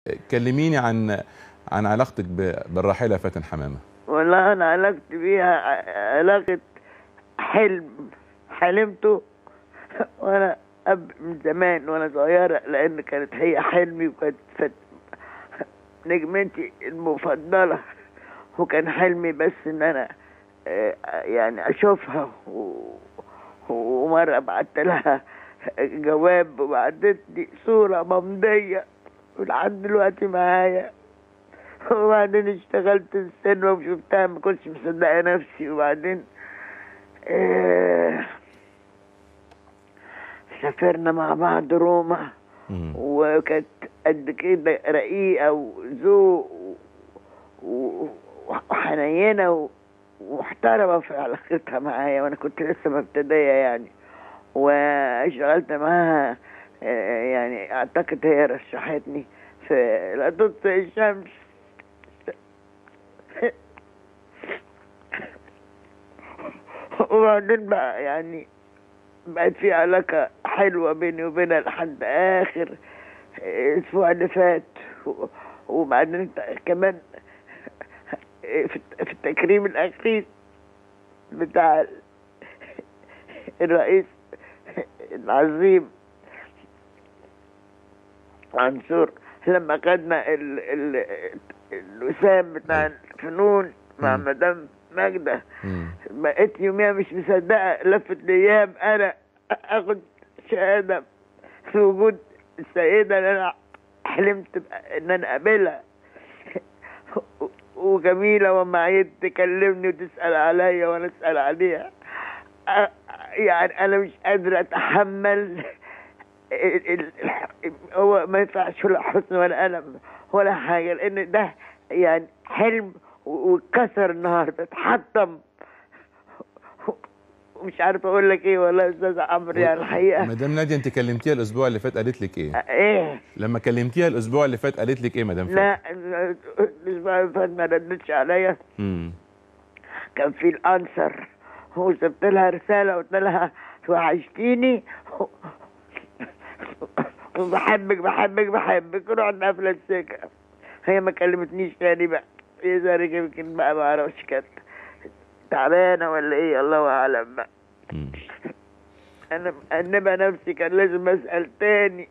كلميني عن عن علاقتك ب- بالراحله فاتن حمامه والله انا علاقتي بيها ع- علاقة حلم حلمته وانا أب من زمان وانا صغيرة لان كانت هي حلمي وكانت فت... نجمتي المفضلة وكان حلمي بس ان انا آه، يعني اشوفها و... ومرة بعت لها جواب وبعتت لي صورة ممضية ولحد دلوقتي معايا وبعدين اشتغلت السينما وشفتها ما كنتش مصدقة نفسي وبعدين آه سافرنا مع بعض روما مم. وكانت قد كده رقيقة وذوق و- و- وحنينة و- ومحترمة في علاقتها معايا وأنا كنت لسه مبتدية يعني واشتغلت معاها آه، يعني أعتقد هي رشحتني في لا تطفئ الشمس وبعدين بقى يعني بقت في علاقة حلوة بيني وبينها لحد آخر الأسبوع اللي فات و- وبعدين ت- كمان في في التكريم الأخير بتاع الرئيس العظيم منصور لما خدنا ال ال الوسام بتاع الفنون مع مم. مدام ماجدة مم. بقيت يوميها مش مصدقة لفت الأيام أنا آخد شهادة في وجود السيدة اللي أنا حلمت بقى إن أنا أقابلها وجميلة ومعيد تكلمني وتسأل عليا وأنا أسأل عليها أ- يعني أنا مش قادر أتحمل ال- ال- ال- هو ما ينفعش ولا حزن ولا ألم ولا حاجة لأن ده يعني حلم و- واتكسر النهارده اتحطم مش عارف اقول لك ايه والله يا استاذ عمرو يعني الحقيقه مدام ناديه انت كلمتيها الاسبوع اللي فات قالت لك ايه ايه لما كلمتيها الاسبوع اللي فات قالت لك ايه مدام فاتن لا الاسبوع اللي فات ما ردتش عليا مم. كان في الانسر وسبت لها رساله قلت لها وحشتيني وبحبك بحبك بحبك رحنا قافله السكه هي ما كلمتنيش تاني بقى هي ذلك يمكن بقى ما اعرفش كانت تعبانه ولا ايه الله اعلم بقى مم. انا انبه نفسي كان لازم اسال تاني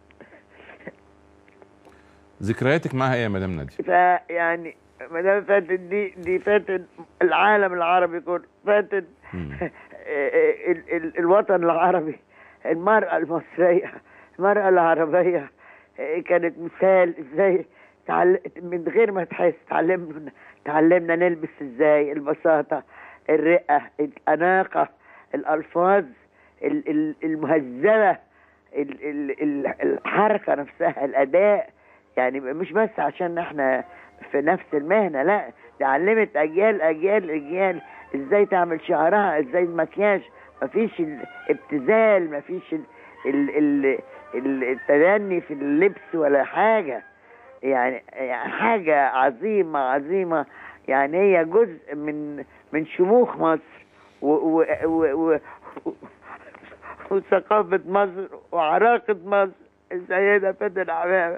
ذكرياتك معاها ايه يا مدام ناديه فيعني ما دام فاتن دي دي فاتن العالم العربي كله فاتن مم. ال ال الوطن العربي المرأة المصرية المرأة العربية كانت مثال ازاي تعل... من غير ما تحس تعلمنا تعلمنا نلبس ازاي البساطة الرقة الأناقة الألفاظ ال- ال- المهذبة ال- ال- ال- الحركة نفسها الأداء يعني مش بس عشان احنا في نفس المهنة لا دي علمت أجيال أجيال أجيال ازاي تعمل شعرها ازاي المكياج مفيش الابتذال مفيش ال ال ال ال- التدني في اللبس ولا حاجة يعني يعني حاجة عظيمة عظيمة يعني هي جزء من من شموخ مصر و و و و وثقافة مصر وعراقة مصر السيدة فاتن عمامة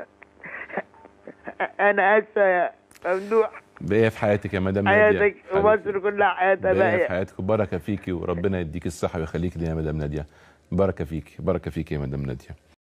أنا آسفة يا ممدوح بايه في حياتك يا مدام ناديه حياتك حبيبتي؟ ومصر كلها حياتها باقي في باقية حياتك وبركه فيكي وربنا يديك الصحه ويخليك لينا يا مدام ناديه بركه فيكي بركه فيكي يا مدام ناديه